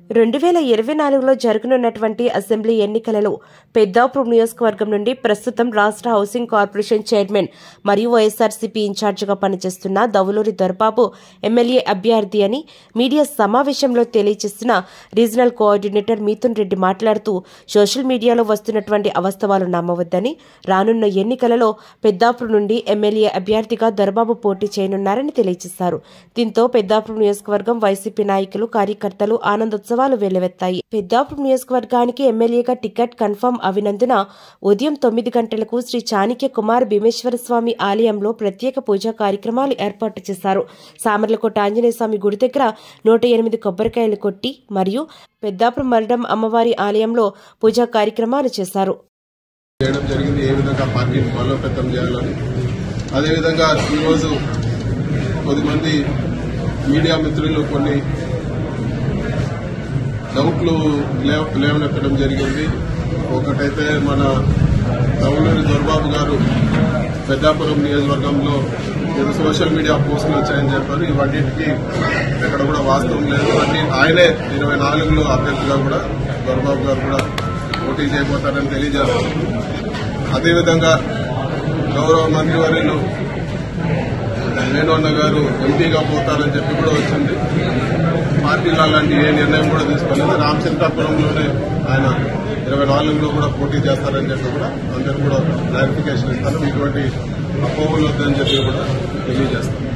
రెండు వేల ఇరవై నాలుగులో జరగనున్నటువంటి అసెంబ్లీ ఎన్నికలలో పెద్దాపురం నియోజకవర్గం నుండి ప్రస్తుతం రాష్ట్ర హౌసింగ్ కార్పొరేషన్ చైర్మన్ మరియు వైఎస్ఆర్సీపీ ఇన్ఛార్జిగా పనిచేస్తున్న దవులూరి దొరబాబు ఎమ్మెల్యే అభ్యర్థి అని మీడియా సమావేశంలో తెలియజేసిన రీజనల్ కోఆర్డినేటర్ మిథున్ రెడ్డి మాట్లాడుతూ సోషల్ మీడియాలో వస్తున్నటువంటి అవాస్తవాలు నమ్మవద్దని రానున్న ఎన్నికలలో పెద్దాపురం నుండి ఎమ్మెల్యే అభ్యర్థిగా దొరబాబు పోటీ చేయనున్నారని తెలియజేశారు దీంతో పెద్దాపురం నియోజకవర్గం వైసీపీ నాయకులు కార్యకర్తలు ఆనందోత్సవాలు వెల్లువెత్తాయి పెద్దాపురం నియోజకవర్గానికి ఎమ్మెల్యేగా టికెట్ కన్ఫర్మ్ అవినందున ఉదయం తొమ్మిది గంటలకు శ్రీ చాణక్య కుమార్ భీమేశ్వర స్వామి ఆలయంలో ప్రత్యేక పూజా కార్యక్రమాలు ఏర్పాటు చేశారు సామర్లకోట ఆంజనేయ స్వామి గుడి దగ్గర నూట ఎనిమిది కొబ్బరికాయలు కొట్టి మరియు పెద్దాపురం మరడం అమ్మవారి ఆలయంలో పూజా కార్యక్రమాలు చేశారు చేయడం జరిగింది ఏ విధంగా పార్టీని బలోపేతం చేయాలని అదేవిధంగా ఈరోజు కొద్దిమంది మీడియా మిత్రులు కొన్ని డౌట్లు లేవ- లేవనెత్తడం జరిగింది ఒకటైతే మన తమిళూరి దొరబాబు గారు పెద్దాపురం నియోజకవర్గంలో ఏదో సోషల్ మీడియా పోస్టులు వచ్చాయని చెప్పారు ఇవన్నిటికీ ఎక్కడ కూడా వాస్తవం లేదు అన్ని ఆయనే ఇరవై నాలుగులో అభ్యర్థిగా కూడా దొరబాబు గారు కూడా పోటీ చేయబోతారని తెలియజేస్తారు అదేవిధంగా గౌరవ మంత్రివర్యులు వేణువన్న గారు ఎంపీగా పోతారని చెప్పి కూడా వచ్చింది పార్టీలో అలాంటి ఏ నిర్ణయం కూడా తీసుకోలేదు రామచంద్రాపురంలోనే ఆయన ఇరవై నాలుగులో కూడా పోటీ చేస్తారని చెప్పి కూడా అందరూ కూడా క్లారిఫికేషన్ ఇస్తాను ఇటువంటి అపోహలు వద్దని చెప్పి కూడా తెలియజేస్తాను